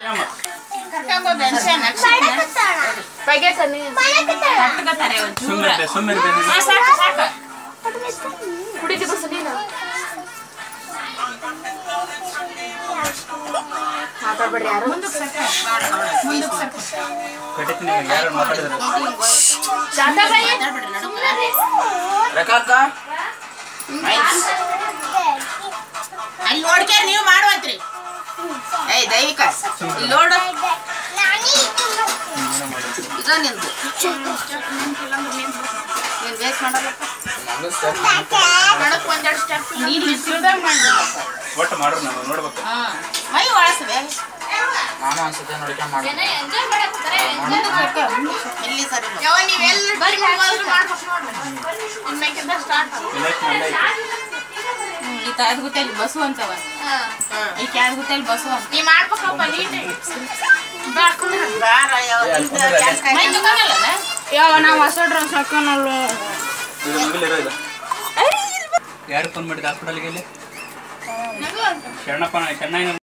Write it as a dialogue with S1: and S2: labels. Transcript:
S1: ಸುಮ್ಮನೆ ಸುಮ್ಮನೆ
S2: ಕುಡಿದು ನೀನು ಮಾತಾಡ್ಬೇಡ್ರಿ ಯಾರು
S1: ಕಟ್ಟಿತೀನಿ ಯಾರು ಮಾತಾಡಿದ್ರು
S2: ಶಾಂತಾಬಾಯಿ
S3: ರೇಖಾಕ್ಕ ಅಲ್ಲಿ ನೋಡ್ಕೆ ನೀವು ಮಾಡುವಂತ್ರಿ ಏಯ್ ದೈವಿಕ ಇಲ್ಲಿ ನೋಡು ಇದ ನಿಂದು ನೀನ್ ಬೇಸ್ ಮಾಡಲ್ಲ ಮಾಡಕ್ ಒಂದೆರಡು ಸ್ಟೆಪ್ ನೀನ್ ಬಿಸಿಲ್ದಾಗ ಮಾಡ್ಬೇಕು
S1: ಒಟ್ಟು ಮಾಡ್ರು ನಾವು ನೋಡ್ಬೇಕು
S3: ಹಾ ಮೈ ಒಳಸ್ಬೇ
S4: ನಾನು ಅನ್ಸುತ್ತೆ ನೋಡ್ಕೊಂಡ್ ಮಾಡಿ
S3: ಇಲ್ಲಿ ಸರಿ ಯಾವ ನೀವೆಲ್ಲ ಬರ್ರಿ ಮೊದಲು ಮಾಡ್ಬೇಕು ನೋಡ್ರಿ ಇನ್ಮೇಕಿಂದ ಸ್ಟಾರ್ಟ್
S1: ಇಲಾಖೆ ಮಂಡ ಐತೆ
S5: ಈತ ಅದ್ ಗೊತ್ತಲ್ಲಿ ಬಸ್ಸು ಅಂತವ ಈಕೆ ಅದ್ ಗೊತ್ತಲ್ಲಿ ಬಸ್ಸು ಅಂತ
S3: ನೀ ಮಾಡ್ಬೇಕಪ್ಪ ನೀಟಾಗಿ ಬಾರ ಯಾವ
S5: ಮೈ ತಗೊಂಡಲ್ಲ
S2: ಯಾವ ನಾವು ಹೊಸ ಡ್ರೆಸ್ ಹಾಕೋನಲ್ಲ
S1: ಇದು ಮುಗಿಲಿರೋ ಇದು ಯಾರು ಫೋನ್ ಮಾಡಿದ ಹಾಸ್ಪಿಟಲ್ಗೆ ಇಲ್ಲಿ ಶರಣಪ್ಪ ಶರಣ